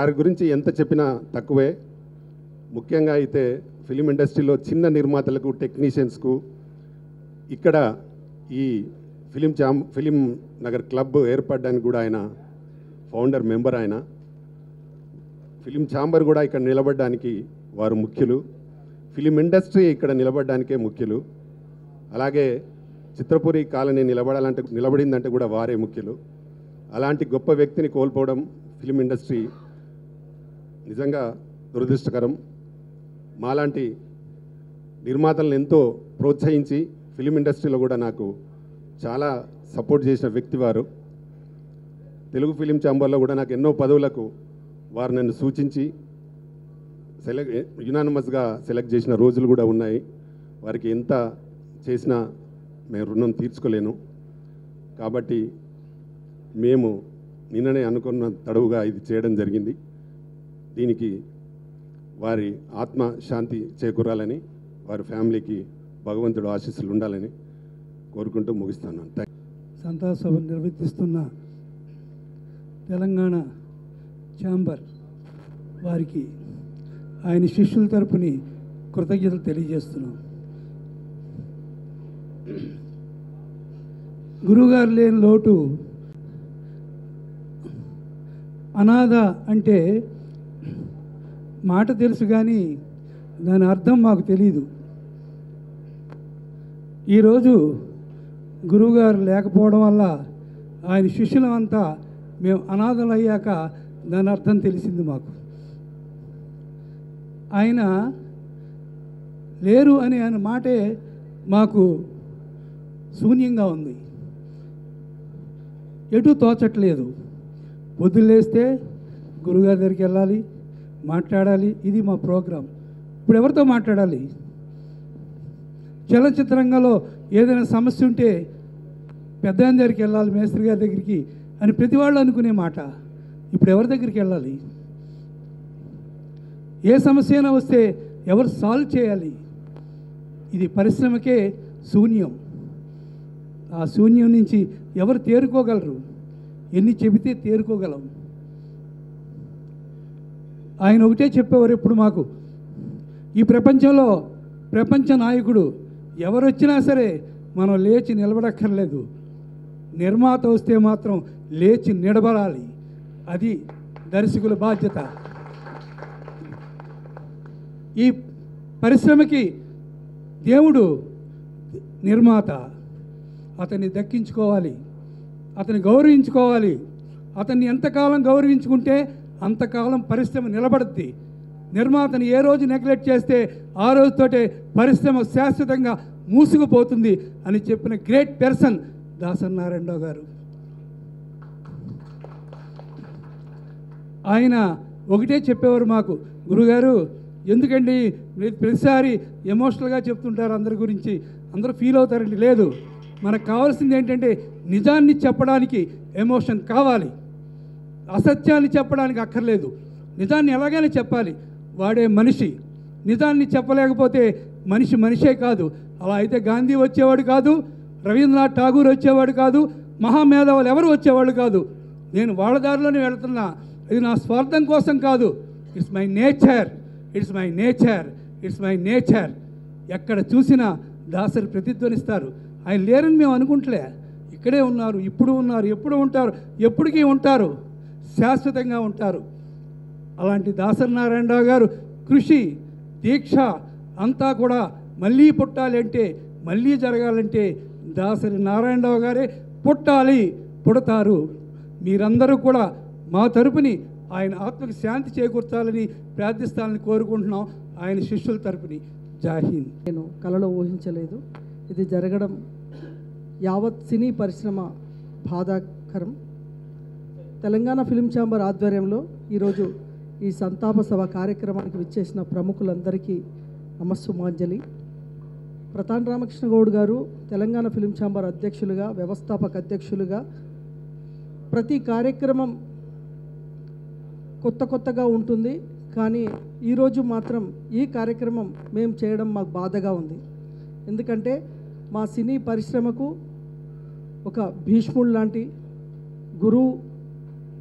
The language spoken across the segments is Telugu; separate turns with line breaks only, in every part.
వారి గురించి ఎంత చెప్పినా తక్కువే ముఖ్యంగా అయితే ఫిలిం ఇండస్ట్రీలో చిన్న నిర్మాతలకు టెక్నీషియన్స్కు ఇక్కడ ఈ ఫిలిం చాం ఫిలిం నగర్ క్లబ్ ఏర్పడడానికి కూడా ఆయన ఫౌండర్ మెంబర్ ఆయన ఫిలిం ఛాంబర్ కూడా ఇక్కడ నిలబడడానికి వారు ముఖ్యులు ఫిలిం ఇండస్ట్రీ ఇక్కడ నిలబడడానికే ముఖ్యులు అలాగే చిత్రపురి కాలనీ నిలబడాలంటే నిలబడిందంటే కూడా వారే ముఖ్యులు అలాంటి గొప్ప వ్యక్తిని కోల్పోవడం ఫిలిం ఇండస్ట్రీ నిజంగా దురదృష్టకరం మాలాంటి నిర్మాతలను ఎంతో ప్రోత్సహించి ఫిలిం ఇండస్ట్రీలో కూడా నాకు చాలా సపోర్ట్ చేసిన వ్యక్తి వారు తెలుగు ఫిలిం ఛాంబర్లో కూడా నాకు ఎన్నో పదవులకు వారు నన్ను సూచించి సెలెక్ట్ యునానిమస్గా సెలెక్ట్ చేసిన రోజులు కూడా ఉన్నాయి వారికి ఎంత చేసినా మేము రుణం తీర్చుకోలేను కాబట్టి మేము నిన్ననే అనుకున్న తడవుగా ఇది చేయడం జరిగింది దీనికి వారి ఆత్మ శాంతి చేకూరాలని వారి ఫ్యామిలీకి భగవంతుడు ఆశీస్సులు ఉండాలని కోరుకుంటూ ముగిస్తున్నాను థ్యాంక్
సంతాప సభ నిర్వర్తిస్తున్న తెలంగాణ ఛాంబర్ వారికి ఆయన శిష్యుల తరపుని కృతజ్ఞతలు తెలియజేస్తున్నాం గురువుగారు లేని లోటు అనాథ అంటే మాట తెలుసు కానీ దాని అర్థం మాకు తెలియదు ఈరోజు గురువుగారు లేకపోవడం వల్ల ఆయన శిష్యులమంతా మేము అనాథలు అయ్యాక దాని అర్థం తెలిసింది మాకు ఆయన లేరు అనే ఆయన మాటే మాకు శూన్యంగా ఉంది ఎటు తోచట్లేదు పొద్దులేస్తే గురుగారి దగ్గరికి వెళ్ళాలి మాట్లాడాలి ఇది మా ప్రోగ్రాం ఇప్పుడు ఎవరితో మాట్లాడాలి చలనచిత్ర రంగంలో ఏదైనా సమస్య ఉంటే పెద్ద ఆయన దగ్గరికి వెళ్ళాలి మేస్త్రి గారి దగ్గరికి అని ప్రతి వాళ్ళు అనుకునే మాట ఇప్పుడు ఎవరి దగ్గరికి వెళ్ళాలి ఏ సమస్య అయినా వస్తే ఎవరు సాల్వ్ చేయాలి ఇది పరిశ్రమకే శూన్యం ఆ శూన్యం నుంచి ఎవరు తేరుకోగలరు ఎన్ని చెబితే తేరుకోగలం ఆయన ఒకటే చెప్పేవారు ఎప్పుడు మాకు ఈ ప్రపంచంలో ప్రపంచ నాయకుడు ఎవరు వచ్చినా సరే మనం లేచి నిలబడక్కర్లేదు నిర్మాత వస్తే మాత్రం లేచి నిలబడాలి అది దర్శకుల బాధ్యత ఈ పరిశ్రమకి దేవుడు నిర్మాత అతన్ని దక్కించుకోవాలి అతన్ని గౌరవించుకోవాలి అతన్ని ఎంతకాలం గౌరవించుకుంటే అంతకాలం పరిశ్రమ నిలబడుద్ది నిర్మాతని ఏ రోజు నెగ్లెక్ట్ చేస్తే ఆ రోజుతోటే పరిశ్రమ శాశ్వతంగా మూసుకుపోతుంది అని చెప్పిన గ్రేట్ పర్సన్ దాసనారాయణరావు గారు ఆయన ఒకటే చెప్పేవారు మాకు గురుగారు ఎందుకండి మీరు ప్రతిసారి ఎమోషనల్గా చెప్తుంటారు అందరి గురించి అందరూ ఫీల్ అవుతారండి లేదు మనకు కావాల్సింది ఏంటంటే నిజాన్ని చెప్పడానికి ఎమోషన్ కావాలి అసత్యాన్ని చెప్పడానికి అక్కర్లేదు నిజాన్ని ఎలాగైనా చెప్పాలి వాడే మనిషి నిజాన్ని చెప్పలేకపోతే మనిషి మనిషే కాదు అలా అయితే గాంధీ వచ్చేవాడు కాదు రవీంద్రనాథ్ ఠాగూర్ వచ్చేవాడు కాదు మహామేధావులు ఎవరు వచ్చేవాళ్ళు కాదు నేను వాళ్ళ దారిలోనే వెళ్తున్నా ఇది నా స్వార్థం కోసం కాదు it's my nature it's my nature it's my nature ఎక్కడ చూసినా దాసరి ప్రతిధ్వనిస్తారు ఆయన లేరని మేము అనుకుంటలే ఇక్కడే ఉన్నారు ఇప్పుడు ఉన్నారు ఎప్పుడు ఉంటారు ఎప్పటికీ ఉంటారు శాశ్వతంగా ఉంటారు అలాంటి దాసరి నారాయణరావు గారు కృషి దీక్ష అంతా కూడా మళ్ళీ పుట్టాలి అంటే మళ్ళీ జరగాలంటే దాసరి నారాయణరావు గారే పుట్టాలి పుడతారు మీరందరూ కూడా మా తరపుని ఆయన ఆత్మకి శాంతి చేకూర్చాలని ప్రార్థిస్తానని కోరుకుంటున్నాం ఆయన శిష్యుల తరపుని జాహీన్
నేను కలలో ఊహించలేదు ఇది జరగడం యావత్ సినీ పరిశ్రమ బాధాకరం తెలంగాణ ఫిలిం ఛాంబర్ ఆధ్వర్యంలో ఈరోజు ఈ సంతాప సభ కార్యక్రమానికి విచ్చేసిన ప్రముఖులందరికీ నమస్సుమాంజలి ప్రతాన్ రామకృష్ణ గౌడ్ గారు తెలంగాణ ఫిలిం ఛాంబర్ అధ్యక్షులుగా వ్యవస్థాపక అధ్యక్షులుగా ప్రతి కార్యక్రమం కొత్త కొత్తగా ఉంటుంది కానీ ఈరోజు మాత్రం ఈ కార్యక్రమం మేము చేయడం మాకు బాధగా ఉంది ఎందుకంటే మా సినీ పరిశ్రమకు ఒక భీష్ముడు లాంటి గురువు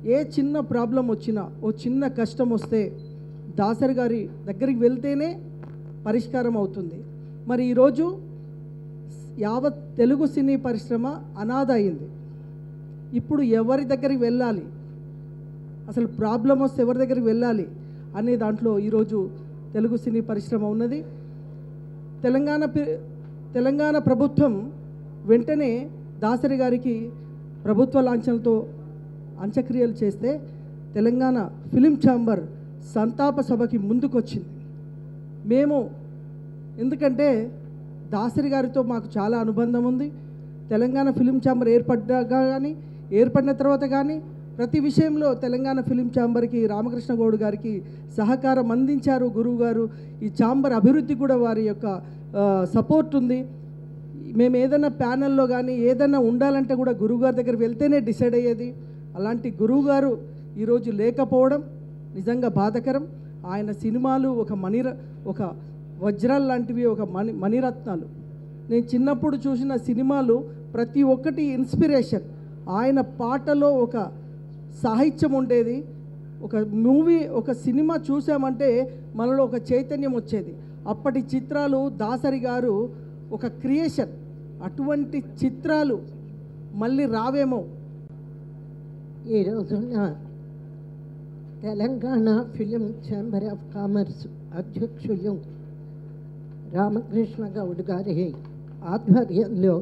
ఏ చిన్న ప్రాబ్లం వచ్చినా ఓ చిన్న కష్టం వస్తే దాసరి గారి దగ్గరికి వెళ్తేనే పరిష్కారం అవుతుంది మరి ఈరోజు యావత్ తెలుగు సినీ పరిశ్రమ అనాథ అయింది ఇప్పుడు ఎవరి దగ్గరికి వెళ్ళాలి అసలు ప్రాబ్లం వస్తే ఎవరి దగ్గరికి వెళ్ళాలి అనే దాంట్లో ఈరోజు తెలుగు సినీ పరిశ్రమ ఉన్నది తెలంగాణ పి- తెలంగాణ ప్రభుత్వం వెంటనే దాసరి గారికి ప్రభుత్వ లాంఛనలతో అంత్యక్రియలు చేస్తే తెలంగాణ ఫిలిం ఛాంబర్ సంతాప సభకి ముందుకొచ్చింది మేము ఎందుకంటే దాసరి గారితో మాకు చాలా అనుబంధం ఉంది తెలంగాణ ఫిలిం ఛాంబర్ ఏర్పడ్డాక కానీ ఏర్పడిన తర్వాత కానీ ప్రతి విషయంలో తెలంగాణ ఫిలిం ఛాంబర్కి రామకృష్ణ గౌడ్ గారికి సహకారం అందించారు గురువు గారు ఈ ఛాంబర్ అభివృద్ధి కూడా వారి యొక్క సపోర్ట్ ఉంది మేము ఏదైనా ప్యానల్లో కానీ ఏదైనా ఉండాలంటే కూడా గురువుగారి దగ్గర వెళ్తేనే డిసైడ్ అయ్యేది అలాంటి గురువుగారు ఈరోజు లేకపోవడం నిజంగా బాధకరం ఆయన సినిమాలు ఒక మణిర ఒక వజ్రాలు లాంటివి ఒక మణి మణిరత్నాలు నేను చిన్నప్పుడు చూసిన సినిమాలు ప్రతి ఒక్కటి ఇన్స్పిరేషన్ ఆయన పాటలో ఒక సాహిత్యం ఉండేది ఒక మూవీ ఒక సినిమా చూసామంటే మనలో ఒక చైతన్యం వచ్చేది అప్పటి చిత్రాలు దాసరి గారు ఒక క్రియేషన్ అటువంటి చిత్రాలు మళ్ళీ రావేమో
ఈ రోజున Telangana film chamber of commerce అధ్యక్షులు రామకృష్ణ గౌడ్ గారి ఆధ్వర్యంలో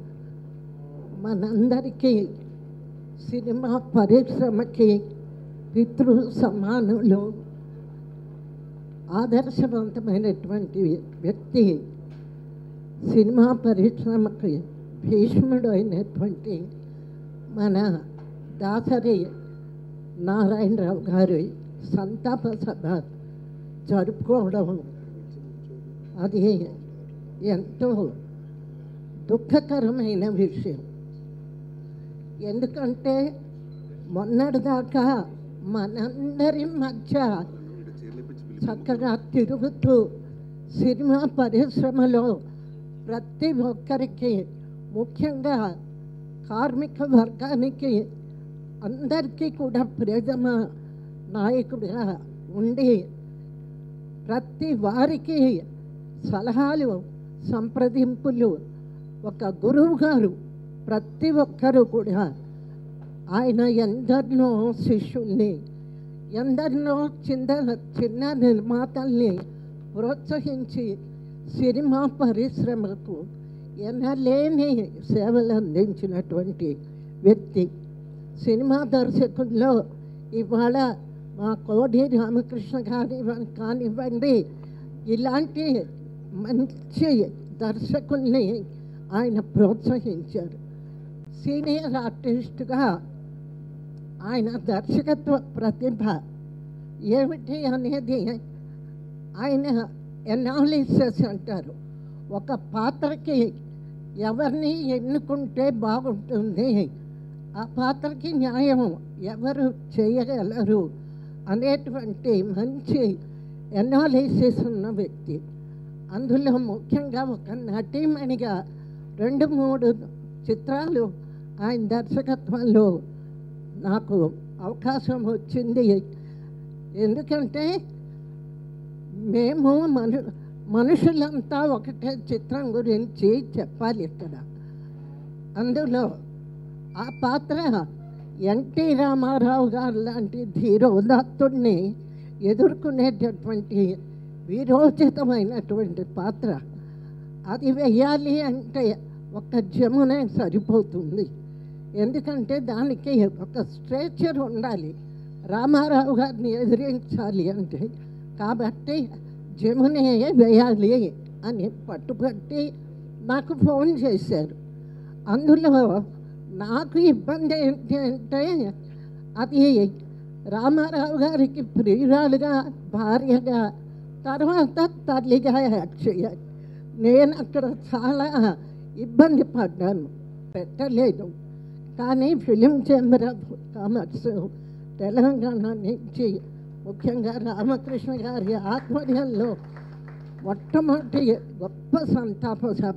మనందరికీ సినిమా పరిశ్రమకి పితృ సమానులు ఆదర్శవంతమైనటువంటి వ్యక్తి సినిమా పరిశ్రమకి భీష్ముడు అయినటువంటి మన దాసరి నారాయణరావు గారి సంతాప సభ జరుపుకోవడం అది ఎంతో దుఃఖకరమైన విషయం ఎందుకంటే మొన్నటిదాకా మనందరి మధ్య చక్కగా తిరుగుతూ సినిమా పరిశ్రమలో ప్రతి ఒక్కరికి ముఖ్యంగా కార్మిక వర్గానికి అందరికీ కూడా ప్రథమ నాయకుడిగా ఉండి ప్రతి వారికి సలహాలు సంప్రదింపులు ఒక గురువు గారు ప్రతి ఒక్కరూ కూడా ఆయన ఎందరినో శిష్యుల్ని ఎందరినో చిన్న చిన్న నిర్మాతల్ని ప్రోత్సహించి సినిమా పరిశ్రమకు ఎనలేని సేవలు అందించినటువంటి వ్యక్తి సినిమా దర్శకుల్లో ఇవాళ మా కోడి రామకృష్ణ గారి కానివ్వండి ఇలాంటి మంచి దర్శకుల్ని ఆయన ప్రోత్సహించారు సీనియర్ ఆర్టిస్ట్గా ఆయన దర్శకత్వ ప్రతిభ ఏమిటి అనేది ఆయన ఎనాలిసిస్ అంటారు ఒక పాత్రకి ఎవరిని ఎన్నుకుంటే బాగుంటుంది ఆ పాత్రకి న్యాయం ఎవరు చేయగలరు అనేటువంటి మంచి ఎనాలిసిస్ ఉన్న వ్యక్తి అందులో ముఖ్యంగా ఒక నటీమణిగా రెండు మూడు చిత్రాలు ఆయన దర్శకత్వంలో నాకు అవకాశం వచ్చింది ఎందుకంటే మేము మను మనుషులంతా ఒకటే చిత్రం గురించి చెప్పాలి ఇక్కడ అందులో ఆ పాత్ర ఎన్టీ రామారావు గారు లాంటి ధీరోదాత్తుడిని ఎదుర్కొనేటటువంటి వీరోచితమైనటువంటి పాత్ర అది వెయ్యాలి అంటే ఒక జమునే సరిపోతుంది ఎందుకంటే దానికి ఒక స్ట్రేచర్ ఉండాలి రామారావు గారిని ఎదిరించాలి అంటే కాబట్టి జమునే వేయాలి అని పట్టుబట్టి నాకు ఫోన్ చేశారు అందులో నాకు ఇబ్బంది ఏంటి అంటే అది రామారావు గారికి ప్రియురాలుగా భార్యగా తర్వాత తల్లిగా యాక్ట్ చేయాలి నేను అక్కడ చాలా ఇబ్బంది పడ్డాను పెట్టలేదు కానీ film chamber of commerce Telangana నుంచి ముఖ్యంగా రామకృష్ణ గారి ఆధ్వర్యంలో మొట్టమొదటి గొప్ప సంతాప సభ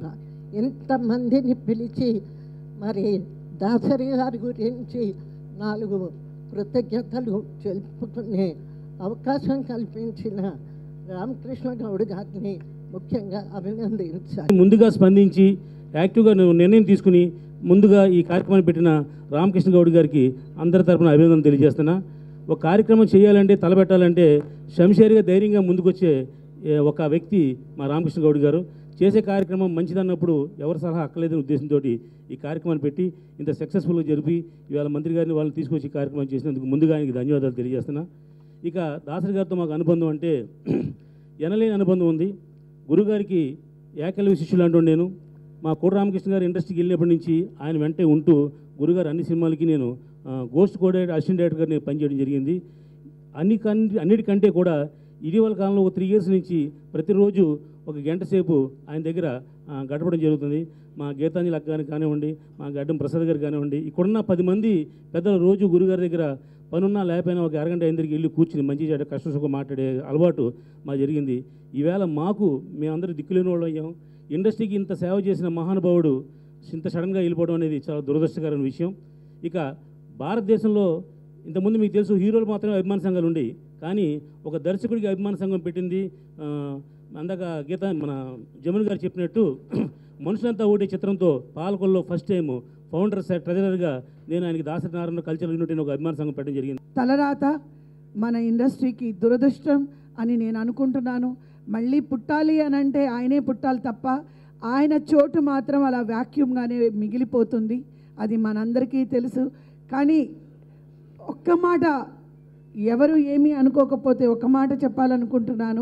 ఇంతమందిని పిలిచి మరి దాసరి గారి గురించి నాలుగు కృతజ్ఞతలు తెలుపుకునే అవకాశం కల్పించిన రామకృష్ణ గౌడ్ గారిని ముఖ్యంగా అభినందించాలి
ముందుగా స్పందించి యాక్టివ్గా నువ్వు నిర్ణయం తీసుకుని ముందుగా ఈ కార్యక్రమాన్ని పెట్టిన రామకృష్ణ గౌడ్ గారికి అందరి తరపున అభినందన తెలియజేస్తున్నా ఒక కార్యక్రమం చేయాలంటే తలపెట్టాలంటే శంషేరిగా ధైర్యంగా ముందుకొచ్చే ఏ, ఒక వ్యక్తి మా రామకృష్ణ గౌడ్ గారు చేసే కార్యక్రమం మంచిదన్నప్పుడు ఎవరి సలహా అక్కర్లేదనే ఉద్దేశంతో ఈ కార్యక్రమాన్ని పెట్టి ఇంత సక్సెస్ఫుల్గా జరిపి ఇవాళ మంత్రి గారిని వాళ్ళని తీసుకొచ్చి ఈ కార్యక్రమం చేసినందుకు ముందుగా ఆయనకి ధన్యవాదాలు తెలియజేస్తున్నా ఇక దాసరి గారితో మాకు అనుబంధం అంటే ఎనలేని అనుబంధం ఉంది గురుగారికి ఏకలవి శిష్యులు అంటూ నేను మా కోట రామకృష్ణ గారు ఇండస్ట్రీకి వెళ్ళినప్పటి నుంచి ఆయన వెంటే ఉంటూ గురుగారు అన్ని సినిమాలకి నేను గోస్ట్ కోడెడ్ అసిస్టెంట్ డైరెక్టర్గా నేను పనిచేయడం జరిగింది అన్ని కన్ అన్నిటికంటే కూడా ఇటీవల కాలంలో ఒక త్రీ ఇయర్స్ నుంచి ప్రతిరోజు ఒక గంట సేపు ఆయన దగ్గర ఆ, గడపడం జరుగుతుంది మా గీతాంజలి అక్క గారికి కానివ్వండి మా గడ్డం ప్రసాద్ గారు కానివ్వండి ఇక్కడున్న పది మంది పెద్దలు రోజు గురుగారి దగ్గర పనున్నా లేకపోయినా ఒక అరగంట ఆయన దగ్గరికి వెళ్ళి కూర్చుని మంచి చెడ్డ కష్ట సుఖం మాట్లాడే అలవాటు మా జరిగింది ఈవేళ మాకు మేమందరూ దిక్కులేని వాళ్ళు అయ్యాం ఇండస్ట్రీకి ఇంత సేవ చేసిన మహానుభావుడు ఇంత సడన్గా వెళ్ళిపోవడం అనేది చాలా దురదృష్టకరమైన విషయం ఇక భారతదేశంలో ఇంతకుముందు మీకు తెలుసు హీరోలు మాత్రమే అభిమాన సంఘాలు ఉండేవి కానీ ఒక దర్శకుడికి అభిమాన సంఘం పెట్టింది ఆ, అందాక గీత మన జమున్ గారు చెప్పినట్టు మనుషులంతా ఒకటి చిత్రంతో పాలకొల్లో ఫస్ట్ టైం ఫౌండర్ ట్రెజరర్గా నేను ఆయనకి దాసరి నారాయణ కల్చరల్ యూనిట్ అని ఒక అభిమాన సంఘం పెట్టడం జరిగింది
తలరాత మన ఇండస్ట్రీకి దురదృష్టం అని నేను అనుకుంటున్నాను మళ్ళీ పుట్టాలి అని అంటే ఆయనే పుట్టాలి తప్ప ఆయన చోటు మాత్రం అలా వ్యాక్యూమ్గానే మిగిలిపోతుంది అది మనందరికీ తెలుసు కానీ ఒక్క మాట ఎవరు ఏమీ అనుకోకపోతే ఒక మాట చెప్పాలనుకుంటున్నాను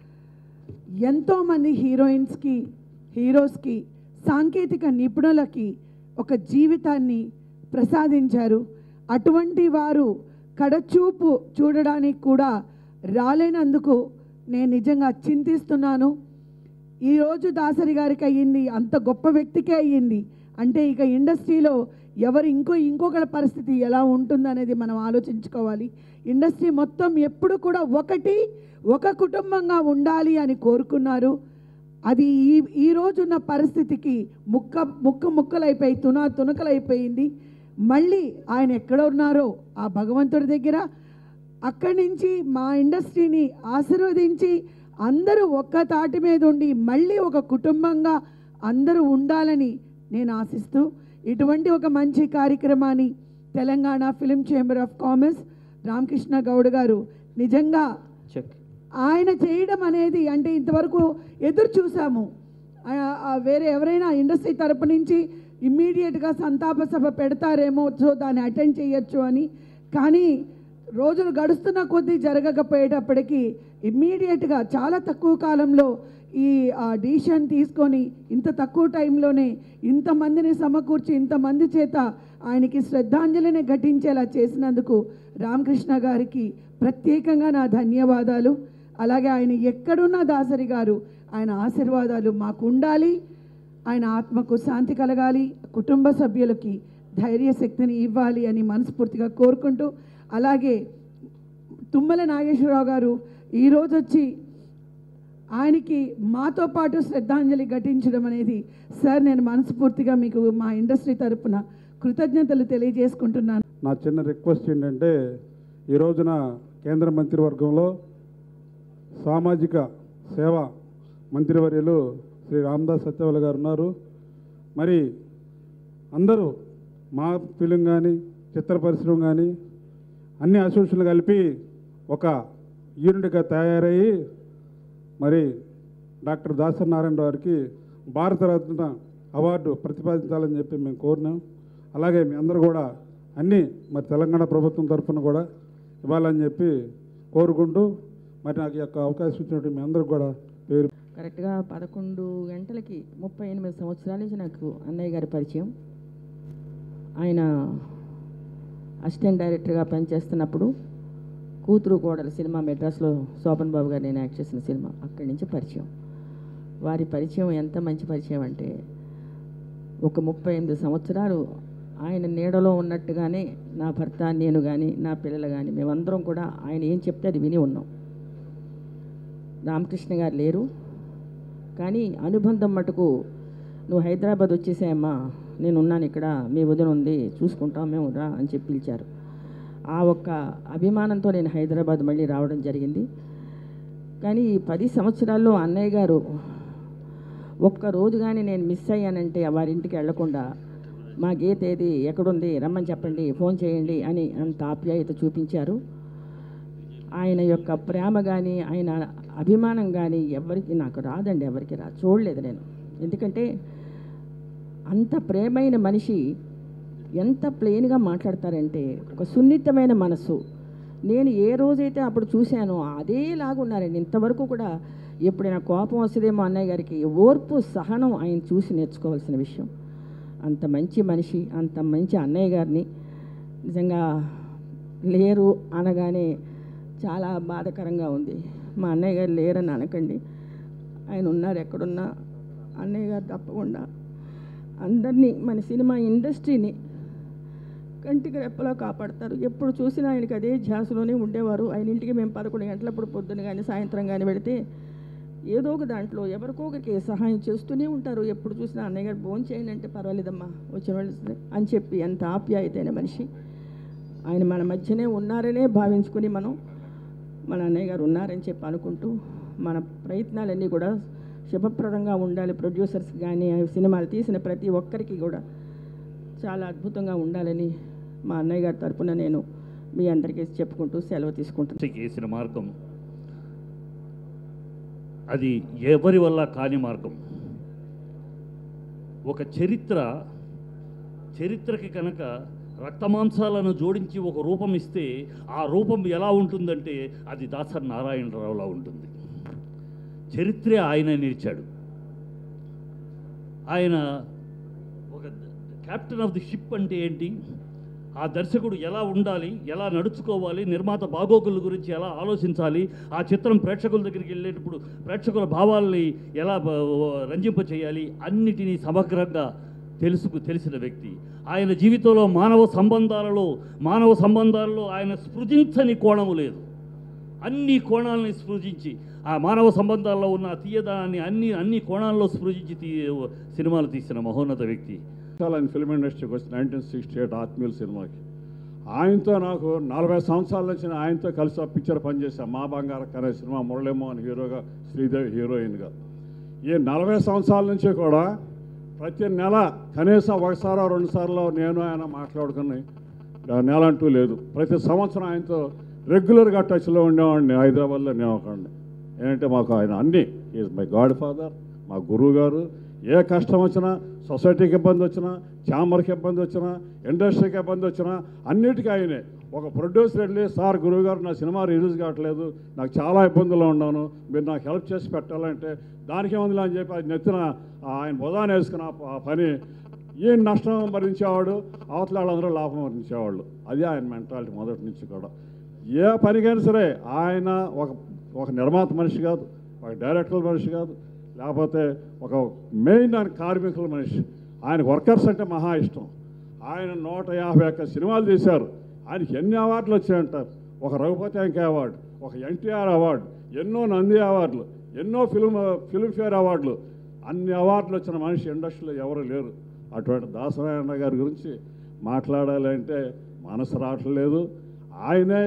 ఎంతోమంది హీరోయిన్స్కి హీరోస్కి సాంకేతిక నిపుణులకి ఒక జీవితాన్ని ప్రసాదించారు అటువంటి వారు కడచూపు చూడడానికి కూడా రాలేనందుకు నేను నిజంగా చింతిస్తున్నాను ఈరోజు దాసరి గారికి అయ్యింది అంత గొప్ప వ్యక్తికే అయ్యింది అంటే ఇక ఇండస్ట్రీలో ఎవరు ఇంకో ఇంకొకరి పరిస్థితి ఎలా ఉంటుందనేది మనం ఆలోచించుకోవాలి ఇండస్ట్రీ మొత్తం ఎప్పుడు కూడా ఒకటి ఒక కుటుంబంగా ఉండాలి అని కోరుకున్నారు అది ఈ ఈ రోజున్న పరిస్థితికి ముక్క ముక్క ముక్కలైపోయి తున తునకలైపోయింది మళ్ళీ ఆయన ఎక్కడ ఉన్నారో ఆ భగవంతుడి దగ్గర అక్కడి నుంచి మా ఇండస్ట్రీని ఆశీర్వదించి అందరూ ఒక్క తాటి మీద ఉండి మళ్ళీ ఒక కుటుంబంగా అందరూ ఉండాలని నేను ఆశిస్తూ ఇటువంటి ఒక మంచి కార్యక్రమాన్ని Telangana film chamber of commerce Ramakrishna Goud garu నిజంగా
చెక్
ఆయన చేయడం అనేది అంటే ఇంతవరకు ఎదురు చూసాము ఆ- ఆ వేరే ఎవరైనా ఇండస్ట్రీ తరపు నుంచి ఇమ్మీడియట్గా సంతాప సభ పెడతారేమో సో దాన్ని అటెండ్ చేయొచ్చు అని కానీ రోజులు గడుస్తున్న కొద్దీ జరగకపోయేటప్పటికీ ఇమ్మీడియట్గా చాలా తక్కువ కాలంలో ఈ డిసిషన్ తీసుకొని ఇంత తక్కువ టైంలోనే ఇంతమందిని సమకూర్చి ఇంతమంది చేత ఆయనకి శ్రద్ధాంజలిని ఘటించేలా చేసినందుకు రామకృష్ణ గారికి ప్రత్యేకంగా నా ధన్యవాదాలు అలాగే ఆయన ఎక్కడున్నా దాసరి గారు ఆయన ఆశీర్వాదాలు మాకు ఉండాలి ఆయన ఆత్మకు శాంతి కలగాలి కుటుంబ సభ్యులకి ధైర్య శక్తిని ఇవ్వాలి అని మనస్ఫూర్తిగా కోరుకుంటూ అలాగే తుమ్మల నాగేశ్వరరావు గారు ఈరోజు వచ్చి ఆయనకి మాతో పాటు శ్రద్ధాంజలి ఘటించడం అనేది సార్ నేను మనస్ఫూర్తిగా మీకు మా ఇండస్ట్రీ తరపున కృతజ్ఞతలు తెలియజేసుకుంటున్నాను
నా చిన్న రిక్వెస్ట్ ఏంటంటే ఈ రోజున కేంద్ర మంత్రివర్గంలో సామాజిక సేవ మంత్రివర్యులు శ్రీ రామదాస్ సత్యవల్ల గారు ఉన్నారు మరి అందరూ మా ఫిలిం కానీ చిత్ర పరిశ్రమ కానీ అన్ని అసోసియేషన్లు కలిపి ఒక యూనిట్గా తయారయ్యి మరి డాక్టర్ దాసరి నారాయణ గారికి భారతరత్న అవార్డు ప్రతిపాదించాలని చెప్పి మేము కోరినాం అలాగే మీ అందరూ కూడా అన్నీ మరి తెలంగాణ ప్రభుత్వం తరఫున కూడా ఇవ్వాలని చెప్పి కోరుకుంటూ మరి నాకు ఈ యొక్క అవకాశం ఇచ్చినట్టు మీ అందరికి కూడా పేరు
కరెక్ట్గా పదకొండు గంటలకి ముప్పై ఎనిమిది సంవత్సరాల నుంచి నాకు అన్నయ్య గారి పరిచయం ఆయన అసిస్టెంట్ డైరెక్టర్గా పనిచేస్తున్నప్పుడు కూతురు కోడలు సినిమా మెడ్రాస్లో శోభన్ బాబు గారు నేను యాక్ట్ చేసిన సినిమా అక్కడి నుంచి పరిచయం వారి పరిచయం ఎంత మంచి పరిచయం అంటే ఒక ముప్పై ఎనిమిది సంవత్సరాలు ఆయన నీడలో ఉన్నట్టుగానే నా భర్త నేను కానీ నా పిల్లలు కానీ మేమందరం కూడా ఆయన ఏం చెప్తే అది విని ఉన్నాం రామకృష్ణ గారు లేరు కానీ అనుబంధం మటుకు నువ్వు హైదరాబాద్ వచ్చేసాయమ్మా నేను ఉన్నాను ఇక్కడ మీ వదిన ఉంది చూసుకుంటాం మేము రా అని చెప్పి పిలిచారు ఆ ఒక్క అభిమానంతో నేను హైదరాబాద్ మళ్ళీ రావడం జరిగింది కానీ ఈ పది సంవత్సరాల్లో అన్నయ్య గారు ఒక్క రోజు కానీ నేను మిస్ అయ్యానంటే వారింటికి వెళ్లకుండా మా గీత ఏది ఎక్కడుంది రమ్మని చెప్పండి ఫోన్ చేయండి అని అంత ఆప్యాయత చూపించారు ఆయన యొక్క ప్రేమ కానీ ఆయన అభిమానం కానీ ఎవరికి నాకు రాదండి ఎవరికి రా చూడలేదు నేను ఎందుకంటే అంత ప్రేమైన మనిషి ఎంత ప్లెయిన్గా మాట్లాడతారంటే ఒక సున్నితమైన మనసు నేను ఏ రోజైతే అప్పుడు చూశానో అదేలాగా ఉన్నారండి ఇంతవరకు కూడా ఎప్పుడైనా కోపం వస్తుందేమో అన్నయ్య గారికి ఓర్పు సహనం ఆయన చూసి నేర్చుకోవాల్సిన విషయం అంత మంచి మనిషి అంత మంచి అన్నయ్య గారిని నిజంగా లేరు అనగానే చాలా బాధాకరంగా ఉంది మా అన్నయ్య గారు లేరని అనకండి ఆయన ఉన్నారు ఎక్కడున్నా అన్నయ్య గారు తప్పకుండా అందరినీ మన సినిమా ఇండస్ట్రీని కంటికి రెప్పలా కాపాడతారు ఎప్పుడు చూసినా ఆయనకి అదే ధ్యాసలోనే ఉండేవారు ఆయన ఇంటికి మేము పదకొండు గంటలప్పుడు పొద్దున కానీ సాయంత్రం కానీ వెళితే ఏదో ఒక దాంట్లో ఎవరికో ఒకరికి సహాయం చేస్తూనే ఉంటారు ఎప్పుడు చూసినా అన్నయ్య గారు ఫోన్ చేయండి అంటే పర్వాలేదమ్మా వచ్చిన వాళ్ళు అని చెప్పి ఎంత ఆప్యాయతైన మనిషి ఆయన మన మధ్యనే ఉన్నారనే భావించుకుని మనం మన అన్నయ్య గారు ఉన్నారని చెప్పి అనుకుంటూ మన ప్రయత్నాలన్నీ కూడా శుభప్రదంగా ఉండాలి ప్రొడ్యూసర్స్ కానీ సినిమాలు తీసిన ప్రతి ఒక్కరికి కూడా చాలా అద్భుతంగా ఉండాలని మా అన్నయ్య గారి తరపున నేను మీ అందరికీ చెప్పుకుంటూ సెలవు తీసుకుంటున్నాను
ఇంటికి వేసిన మార్గం అది ఎవరి వల్ల కాని మార్గం ఒక చరిత్ర చరిత్రకి కనుక రక్తమాంసాలను జోడించి ఒక రూపం ఇస్తే ఆ రూపం ఎలా ఉంటుందంటే అది దాసరి నారాయణరావులా ఉంటుంది చరిత్రే ఆయన నిలిచాడు ఆయన ఒక కెప్టెన్ ఆఫ్ ది షిప్ అంటే ఏంటి ఆ దర్శకుడు ఎలా ఉండాలి ఎలా నడుచుకోవాలి నిర్మాత బాగోగుల గురించి ఎలా ఆలోచించాలి ఆ చిత్రం ప్రేక్షకుల దగ్గరికి వెళ్ళేటప్పుడు ప్రేక్షకుల భావాల్ని ఎలా బ- రంజింప చేయాలి అన్నిటినీ సమగ్రంగా తెలుసుకు తెలిసిన వ్యక్తి ఆయన జీవితంలో మానవ సంబంధాలలో మానవ సంబంధాలలో ఆయన స్పృజించని కోణము లేదు అన్ని కోణాలని స్పృజించి ఆ మానవ సంబంధాల్లో ఉన్న తీయదాన్ని అన్ని అన్ని కోణాల్లో స్పృజించి తీ సినిమాలు తీసిన మహోన్నత వ్యక్తి
ఆయన ఫిల్మ్ ఇండస్ట్రీకి వచ్చి నైన్టీన్ సిక్స్టీ ఎయిట్ ఆత్మీయుల సినిమాకి ఆయనతో నాకు నలభై సంవత్సరాల నుంచి నేను ఆయనతో కలిసి ఆ పిక్చర్ పనిచేశాను మా బంగారక్క అనే సినిమా మురళీమోహన్ హీరోగా శ్రీదేవి హీరోయిన్గా ఈ నలభై సంవత్సరాల నుంచి కూడా ప్రతి నెల కనీసం ఒకసారో రెండు సార్లు నేను ఆయన మాట్లాడుకుని ఆ నెల అంటూ లేదు ప్రతి సంవత్సరం ఆయనతో రెగ్యులర్గా టచ్లో ఉండేవాడిని హైదరాబాద్లో నేను ఒకండి ఏంటంటే మాకు ఆయన అన్నీ ఈజ్ మై గాడ్ ఫాదర్ మా గురువు గారు ఏ కష్టం వచ్చినా సొసైటీకి ఇబ్బంది వచ్చినా ఛాంబర్కి ఇబ్బంది వచ్చినా ఇండస్ట్రీకి ఇబ్బంది వచ్చినా అన్నిటికీ ఆయనే ఒక ప్రొడ్యూసర్ వెళ్ళి సార్ గురువు గారు నా సినిమా రిలీజ్ కావట్లేదు నాకు చాలా ఇబ్బందుల్లో ఉన్నాను మీరు నాకు హెల్ప్ చేసి పెట్టాలంటే దానికి ఏముందిలే అని చెప్పి అది నెత్తిన ఆయన బుధాన వేసుకున్న ఆ ప- ఆ పని ఈ నష్టం భరించేవాడు అవతల వాళ్ళందరూ లాభం భరించేవాళ్ళు అది ఆయన మెంటాలిటీ మొదటి నుంచి కూడా ఏ పనికైనా సరే ఆయన ఒక ఒక నిర్మాత మనిషి కాదు ఒక డైరెక్టర్ మనిషి కాదు లేకపోతే ఒక మెయిన్ ఆయన కార్మికుల మనిషి ఆయన వర్కర్స్ అంటే మహా ఇష్టం ఆయన నూట యాభై ఒక్క సినిమాలు తీశారు ఆయనకి ఎన్ని అవార్డులు వచ్చాయంటారు ఒక రఘుపతి వెంకయ్య అవార్డు ఒక ఎన్టీఆర్ అవార్డు ఎన్నో నంది అవార్డులు ఎన్నో ఫిల్మ్ ఫిల్మ్ఫేర్ అవార్డులు అన్ని అవార్డులు వచ్చిన మనిషి ఇండస్ట్రీలో ఎవరు లేరు అటువంటి దాసనారాయణ గారి గురించి మాట్లాడాలి అంటే మనసు రావట్లేదు ఆయనే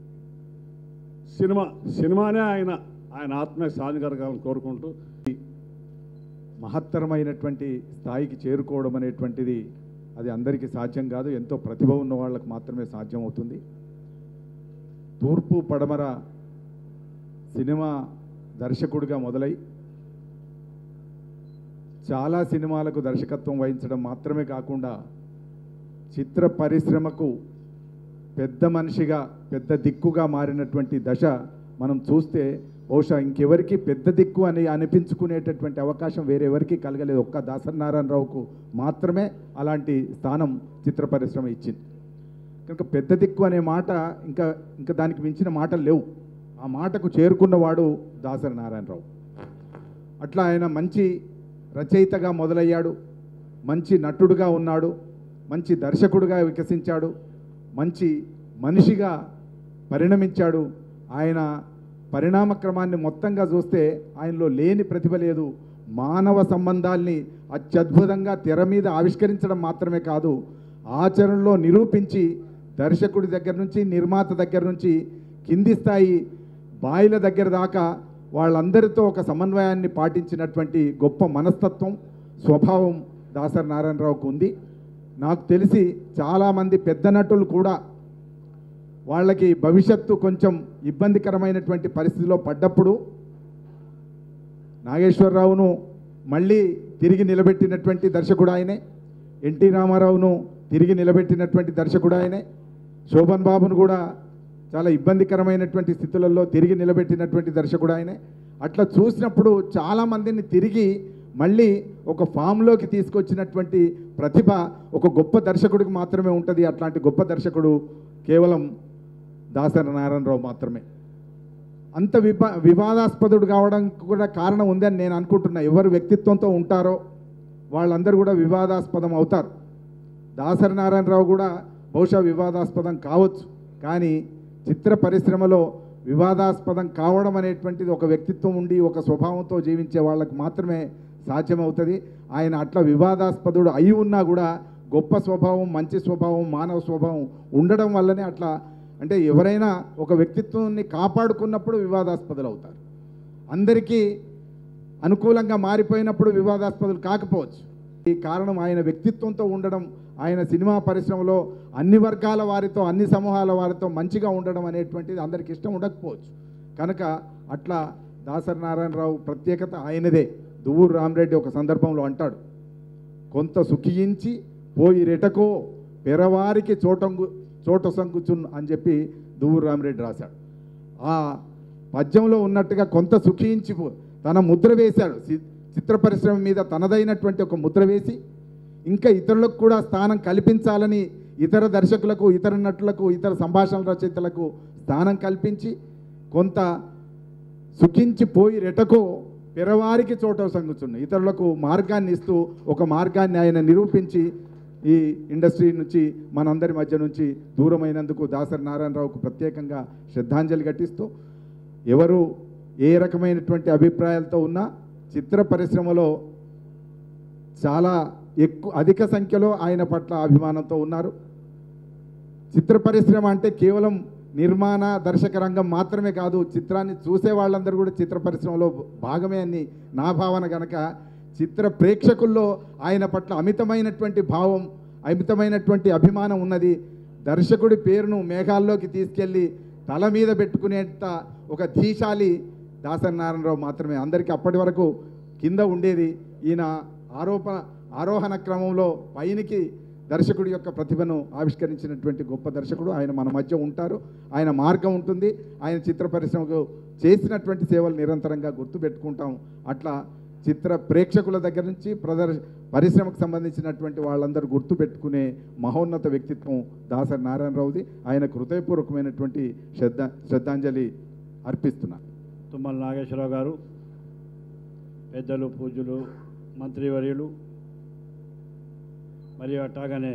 సినిమా సినిమానే ఆయన ఆయన ఆత్మ సాధికారకాలను కోరుకుంటూ
మహత్తరమైనటువంటి స్థాయికి చేరుకోవడం అనేటువంటిది అది అందరికీ సాధ్యం కాదు ఎంతో ప్రతిభ ఉన్న వాళ్ళకు మాత్రమే సాధ్యం అవుతుంది తూర్పు పడమర సినిమా దర్శకుడిగా మొదలై చాలా సినిమాలకు దర్శకత్వం వహించడం మాత్రమే కాకుండా చిత్ర పరిశ్రమకు పెద్ద మనిషిగా పెద్ద దిక్కుగా మారినటువంటి దశ మనం చూస్తే బహుశా ఇంకెవరికి పెద్ద దిక్కు అని అనిపించుకునేటటువంటి అవకాశం వేరెవరికి కలగలేదు ఒక్క దాసనారాయణరావుకు మాత్రమే అలాంటి స్థానం చిత్ర పరిశ్రమ ఇచ్చింది కనుక పెద్ద దిక్కు అనే మాట ఇంకా ఇంకా దానికి మించిన మాటలు లేవు ఆ మాటకు చేరుకున్నవాడు దాసరి నారాయణరావు అట్లా ఆయన మంచి రచయితగా మొదలయ్యాడు మంచి నటుడుగా ఉన్నాడు మంచి దర్శకుడుగా వికసించాడు మంచి మనిషిగా పరిణమించాడు ఆయన పరిణామ క్రమాన్ని మొత్తంగా చూస్తే ఆయనలో లేని ప్రతిభ లేదు మానవ సంబంధాల్ని అత్యద్భుతంగా తెర మీద ఆవిష్కరించడం మాత్రమే కాదు ఆచరణలో నిరూపించి దర్శకుడి దగ్గర నుంచి నిర్మాత దగ్గర నుంచి కింది స్థాయి బాయిల దగ్గర దాకా వాళ్ళందరితో ఒక సమన్వయాన్ని పాటించినటువంటి గొప్ప మనస్తత్వం స్వభావం దాసరి నారాయణరావుకు ఉంది నాకు తెలిసి చాలామంది పెద్ద నటులు కూడా వాళ్ళకి భవిష్యత్తు కొంచెం ఇబ్బందికరమైనటువంటి పరిస్థితిలో పడ్డప్పుడు నాగేశ్వరరావును మళ్ళీ తిరిగి నిలబెట్టినటువంటి దర్శకుడు ఆయనే ఎన్టీ రామారావును తిరిగి నిలబెట్టినటువంటి దర్శకుడు ఆయనే శోభన్ బాబును కూడా చాలా ఇబ్బందికరమైనటువంటి స్థితులలో తిరిగి నిలబెట్టినటువంటి దర్శకుడు ఆయనే అట్లా చూసినప్పుడు చాలామందిని తిరిగి మళ్ళీ ఒక ఫామ్లోకి తీసుకొచ్చినటువంటి ప్రతిభ ఒక గొప్ప దర్శకుడికి మాత్రమే ఉంటుంది అట్లాంటి గొప్ప దర్శకుడు కేవలం దాసరి నారాయణరావు మాత్రమే అంత విపా వివాదాస్పదుడు కావడానికి కూడా కారణం ఉందని నేను అనుకుంటున్నా ఎవరు వ్యక్తిత్వంతో ఉంటారో వాళ్ళందరూ కూడా వివాదాస్పదం అవుతారు దాసరి నారాయణరావు కూడా బహుశా వివాదాస్పదం కావచ్చు కానీ చిత్ర పరిశ్రమలో వివాదాస్పదం కావడం అనేటువంటిది ఒక వ్యక్తిత్వం ఉండి ఒక స్వభావంతో జీవించే వాళ్ళకి మాత్రమే సాధ్యమవుతుంది ఆయన అట్లా వివాదాస్పదుడు అయి ఉన్నా కూడా గొప్ప స్వభావం మంచి స్వభావం మానవ స్వభావం ఉండడం వల్లనే అట్లా అంటే ఎవరైనా ఒక వ్యక్తిత్వాన్ని కాపాడుకున్నప్పుడు వివాదాస్పదులు అవుతారు అందరికీ అనుకూలంగా మారిపోయినప్పుడు వివాదాస్పదులు కాకపోవచ్చు ఈ కారణం ఆయన వ్యక్తిత్వంతో ఉండడం ఆయన సినిమా పరిశ్రమలో అన్ని వర్గాల వారితో అన్ని సమూహాల వారితో మంచిగా ఉండడం అనేటువంటిది అందరికి ఇష్టం ఉండకపోవచ్చు కనుక అట్లా దాసరి నారాయణరావు ప్రత్యేకత ఆయనదే దువ్వూరు రామరెడ్డి ఒక సందర్భంలో అంటాడు కొంత సుఖించి పోయి రెటకో పెరవారికి చోటంగు చోట సంకుచున్ అని చెప్పి దువ్వూరు రామరెడ్డి రాశాడు ఆ పద్యంలో ఉన్నట్టుగా కొంత సుఖించి పో- తన ముద్ర వేశాడు చి- చిత్ర పరిశ్రమ మీద తనదైనటువంటి ఒక ముద్ర వేసి ఇంకా ఇతరులకు కూడా స్థానం కల్పించాలని ఇతర దర్శకులకు ఇతర నటులకు ఇతర సంభాషణ రచయితలకు స్థానం కల్పించి కొంత సుఖించి పోయి రెటకో పిరవారికి చోట సంగుచున్న ఇతరులకు మార్గాన్ని ఇస్తూ ఒక మార్గాన్ని ఆయన నిరూపించి ఈ ఇండస్ట్రీ నుంచి మనందరి మధ్య నుంచి దూరమైనందుకు దాసరి నారాయణరావుకు ప్రత్యేకంగా శ్రద్ధాంజలి ఘటిస్తూ ఎవరు ఏ రకమైనటువంటి అభిప్రాయాలతో ఉన్నా చిత్ర పరిశ్రమలో చాలా ఎక్కువ అధిక సంఖ్యలో ఆయన పట్ల అభిమానంతో ఉన్నారు చిత్ర పరిశ్రమ అంటే కేవలం నిర్మాణ దర్శక రంగం మాత్రమే కాదు చిత్రాన్ని చూసే వాళ్ళందరూ కూడా చిత్ర పరిశ్రమలో భాగమే అని నా భావన గనక చిత్ర ప్రేక్షకుల్లో ఆయన పట్ల అమితమైనటువంటి భావం అమితమైనటువంటి అభిమానం ఉన్నది దర్శకుడి పేరును మేఘాల్లోకి తీసుకెళ్ళి తల మీద పెట్టుకునేంత ఒక ధీశాలి దాసరి నారాయణరావు మాత్రమే అందరికీ అప్పటి వరకు కింద ఉండేది ఈయన ఆరోపణ ఆరోహణ క్రమంలో పైనికి దర్శకుడి యొక్క ప్రతిభను ఆవిష్కరించినటువంటి గొప్ప దర్శకుడు ఆయన మన మధ్య ఉంటారు ఆయన మార్గం ఉంటుంది ఆయన చిత్ర పరిశ్రమకు చేసినటువంటి సేవలు నిరంతరంగా గుర్తుపెట్టుకుంటాం అట్లా చిత్ర ప్రేక్షకుల దగ్గర నుంచి ప్రదర్ పరిశ్రమకు సంబంధించినటువంటి వాళ్ళందరూ గుర్తుపెట్టుకునే మహోన్నత వ్యక్తిత్వం దాసరి నారాయణరావుది ఆయన హృదయపూర్వకమైనటువంటి శ్రద్ధ శ్రద్ధాంజలి అర్పిస్తున్నాను
తుమ్మల నాగేశ్వరరావు గారు పెద్దలు పూజలు మంత్రివర్యులు మరియు అట్లాగనే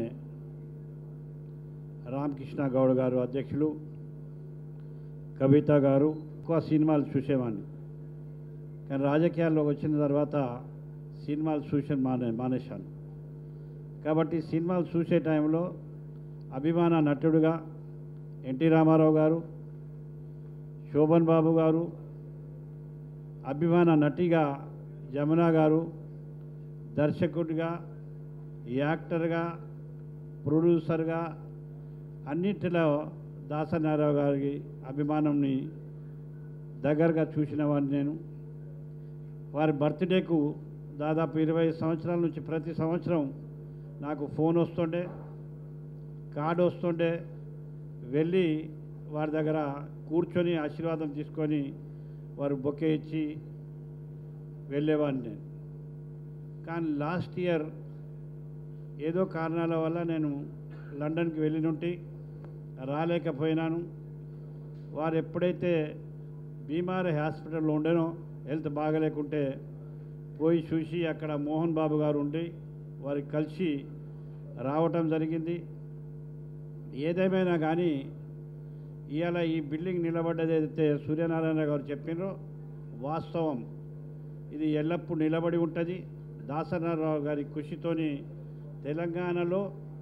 రామకృష్ణ గౌడ్ గారు అధ్యక్షులు కవిత గారు ఎక్కువ సినిమాలు చూసేవాడిని కానీ రాజకీయాల్లోకి వచ్చిన తర్వాత సినిమాలు చూసే మానే మానేశాను కాబట్టి సినిమాలు చూసే టైంలో అభిమాన నటుడుగా ఎన్టీ రామారావు గారు శోభన్ బాబు గారు అభిమాన నటిగా జమున గారు దర్శకుడిగా యాక్టర్గా ప్రొడ్యూసర్గా అన్నిటిలో దాసనారావు గారి అభిమానంని దగ్గరగా చూసిన వాడిని నేను వారి బర్త్డేకు దాదాపు ఇరవై సంవత్సరాల నుంచి ప్రతి సంవత్సరం నాకు ఫోన్ వస్తుండే కార్డు వస్తుండే వెళ్ళి వారి దగ్గర కూర్చొని ఆశీర్వాదం తీసుకొని వారు బొకే ఇచ్చి వెళ్ళేవాడిని నేను కానీ లాస్ట్ ఇయర్ ఏదో కారణాల వల్ల నేను లండన్కి వెళ్ళినుంటి రాలేకపోయినాను వారు ఎప్పుడైతే బీమారి హాస్పిటల్లో ఉండేనో హెల్త్ బాగలేకుంటే పోయి చూసి అక్కడ మోహన్ బాబు గారు ఉండి వారికి కలిసి రావటం జరిగింది ఏదేమైనా కానీ ఇవాళ ఈ బిల్డింగ్ నిలబడ్డది ఏదైతే సూర్యనారాయణ గారు చెప్పినరో వాస్తవం ఇది ఎల్లప్పుడూ నిలబడి ఉంటుంది దాసనారావు గారి కృషితోని తెలంగాణలో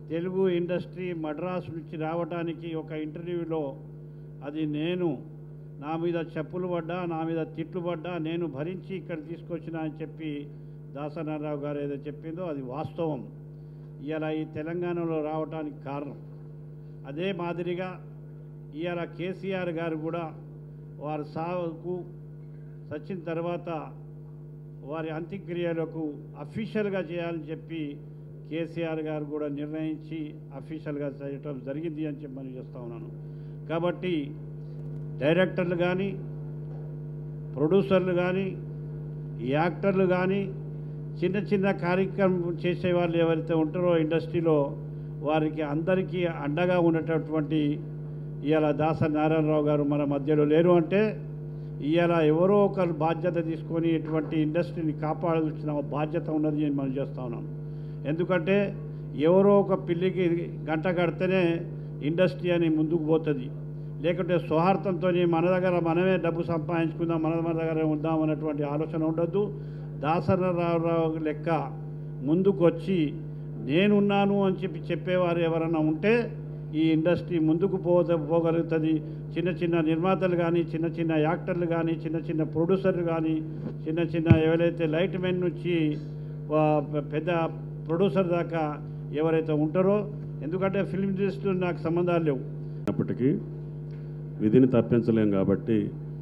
తెలుగు ఇండస్ట్రీ మద్రాసు నుంచి రావడానికి ఒక ఇంటర్వ్యూలో అది నేను నా మీద చెప్పులు పడ్డా నా మీద తిట్లు పడ్డా నేను భరించి ఇక్కడ తీసుకొచ్చిన అని చెప్పి దాసనారావు గారు ఏదో చెప్పిందో అది వాస్తవం ఇలా ఈ తెలంగాణలో రావడానికి కారణం అదే మాదిరిగా ఇవాళ కేసీఆర్ గారు కూడా వారి సావుకు చచ్చిన తర్వాత వారి అంత్యక్రియలకు అఫీషియల్గా చేయాలని చెప్పి కేసీఆర్ గారు కూడా నిర్ణయించి అఫీషియల్గా చేయటం జరిగింది అని చెప్పి మనం చేస్తూ ఉన్నాను కాబట్టి డైరెక్టర్లు కానీ ప్రొడ్యూసర్లు కానీ యాక్టర్లు కానీ చిన్న చిన్న కార్యక్రమం చేసే వాళ్ళు ఎవరైతే ఉంటారో ఇండస్ట్రీలో వారికి అందరికీ అండగా ఉన్నటువంటి ఇవాళ దాస నారాయణరావు గారు మన మధ్యలో లేరు అంటే ఇవాళ ఎవరో ఒకరు బాధ్యత తీసుకొని ఇటువంటి ఇండస్ట్రీని కాపాడాల్సిన బాధ్యత ఉన్నది అని మనం చేస్తూ ఉన్నాం ఎందుకంటే ఎవరో ఒక పిల్లికి గంట కడితేనే ఇండస్ట్రీ అని ముందుకు పోతుంది లేకుంటే స్వార్థంతో మన దగ్గర మనమే డబ్బు సంపాదించుకుందాం మన మన దగ్గర ఉందాం అన్నటువంటి ఆలోచన ఉండొద్దు దాసరరావు లెక్క ముందుకు వచ్చి నేనున్నాను అని చెప్పి చెప్పేవారు ఎవరన్నా ఉంటే ఈ ఇండస్ట్రీ ముందుకు పో పోగలుగుతుంది చిన్న చిన్న నిర్మాతలు కానీ చిన్న చిన్న యాక్టర్లు కానీ చిన్న చిన్న ప్రొడ్యూసర్లు కానీ చిన్న చిన్న ఎవరైతే లైట్ మెన్ నుంచి వా- పెద్ద ప్రొడ్యూసర్ దాకా ఎవరైతే ఉంటారో ఎందుకంటే ఫిల్మ్ ఇండస్ట్రీలో నాకు సంబంధాలు లేవు
అయినప్పటికీ విధిని తప్పించలేం కాబట్టి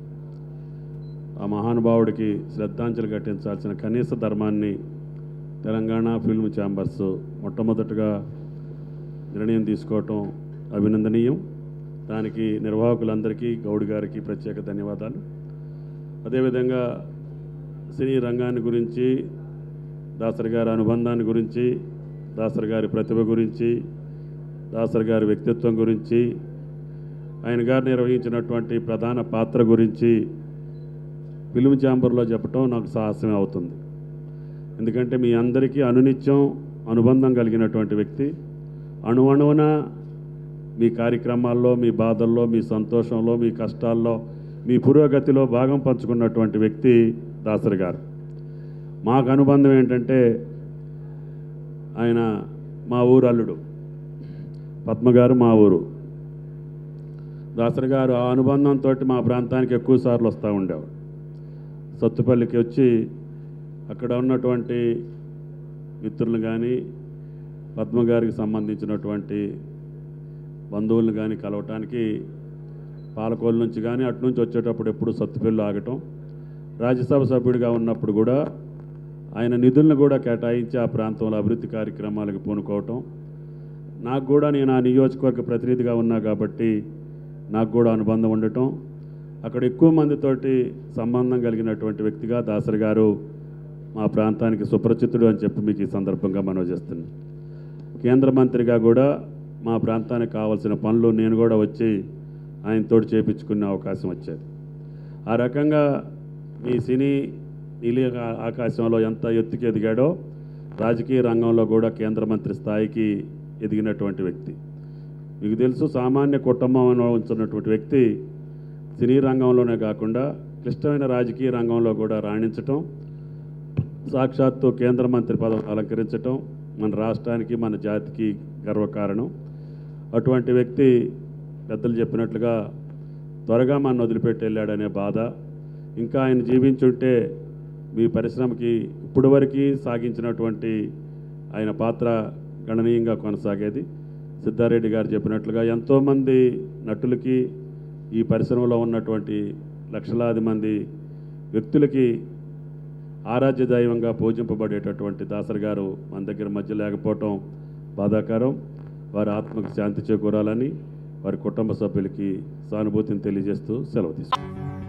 ఆ మహానుభావుడికి శ్రద్ధాంజలి ఘటించాల్సిన కనీస ధర్మాన్ని తెలంగాణ ఫిల్మ్ ఛాంబర్స్ మొట్టమొదటగా నిర్ణయం తీసుకోవటం అభినందనీయం దానికి నిర్వాహకులందరికీ గౌడ్ గారికి ప్రత్యేక ధన్యవాదాలు అదేవిధంగా సినీ రంగాన్ని గురించి దాసరి గారి అనుబంధాన్ని గురించి దాసరి గారి ప్రతిభ గురించి దాసరి గారి వ్యక్తిత్వం గురించి ఆయన గారు నిర్వహించినటువంటి ప్రధాన పాత్ర గురించి ఫిల్మ్ ఛాంబర్లో చెప్పటం నాకు సాహసమే అవుతుంది ఎందుకంటే మీ అందరికీ అనునిత్యం అనుబంధం కలిగినటువంటి వ్యక్తి అణువణువున మీ కార్యక్రమాల్లో మీ బాధల్లో మీ సంతోషంలో మీ కష్టాల్లో మీ పురోగతిలో భాగం పంచుకున్నటువంటి వ్యక్తి దాసరి గారు మాకు అనుబంధం ఏంటంటే ఆయన మా ఊరు అల్లుడు పద్మ గారు మా ఊరు దాసరి గారు ఆ అనుబంధంతో మా ప్రాంతానికి ఎక్కువ సార్లు వస్తూ ఉండేవాడు సత్తుపల్లికి వచ్చి అక్కడ ఉన్నటువంటి మిత్రులు కానీ పద్మ గారికి సంబంధించినటువంటి బంధువులను కానీ కలవటానికి పాలకోలు నుంచి కానీ అటు నుంచి వచ్చేటప్పుడు ఎప్పుడు సత్తుపల్లి ఆగటం రాజ్యసభ సభ్యుడిగా ఉన్నప్పుడు కూడా ఆయన నిధులను కూడా కేటాయించి ఆ ప్రాంతంలో అభివృద్ధి కార్యక్రమాలకు పూనుకోవటం నాకు కూడా నేను ఆ నియోజకవర్గ ప్రతినిధిగా ఉన్నా కాబట్టి నాకు కూడా అనుబంధం ఉండటం అక్కడ ఎక్కువ మందితోటి సంబంధం కలిగినటువంటి వ్యక్తిగా దాసరి గారు మా ప్రాంతానికి సుపరిచితుడు అని చెప్పి మీకు ఈ సందర్భంగా మనవి చేస్తున్నాను కేంద్ర మంత్రిగా కూడా మా ప్రాంతానికి కావాల్సిన పనులు నేను కూడా వచ్చి ఆయనతోటి చేపించుకునే అవకాశం వచ్చేది ఆ రకంగా మీ సినీ నీలి ఆ- ఆకాశంలో ఎంత ఎత్తుకి ఎదిగాడో రాజకీయ రంగంలో కూడా కేంద్ర మంత్రి స్థాయికి ఎదిగినటువంటి వ్యక్తి మీకు తెలుసు సామాన్య కుటుంబంలో ఉంచున్నటువంటి వ్యక్తి సినీ రంగంలోనే కాకుండా క్లిష్టమైన రాజకీయ రంగంలో కూడా రాణించటం సాక్షాత్తు కేంద్ర మంత్రి పదవి అలంకరించటం మన రాష్ట్రానికి మన జాతికి గర్వకారణం అటువంటి వ్యక్తి పెద్దలు చెప్పినట్లుగా త్వరగా మన వదిలిపెట్టి వెళ్ళాడనే బాధ ఇంకా ఆయన జీవించుంటే మీ పరిశ్రమకి ఇప్పటి వరకు సాగించినటువంటి ఆయన పాత్ర గణనీయంగా కొనసాగేది సిద్ధారెడ్డి గారు చెప్పినట్లుగా ఎంతోమంది నటులకి ఈ పరిశ్రమలో ఉన్నటువంటి లక్షలాది మంది వ్యక్తులకి ఆరాధ్య దైవంగా పూజింపబడేటటువంటి దాసరి గారు మన దగ్గర మధ్య లేకపోవటం బాధాకరం వారి ఆత్మకు శాంతి చేకూరాలని వారి కుటుంబ సభ్యులకి సానుభూతిని తెలియజేస్తూ సెలవు తీసుకుంటాం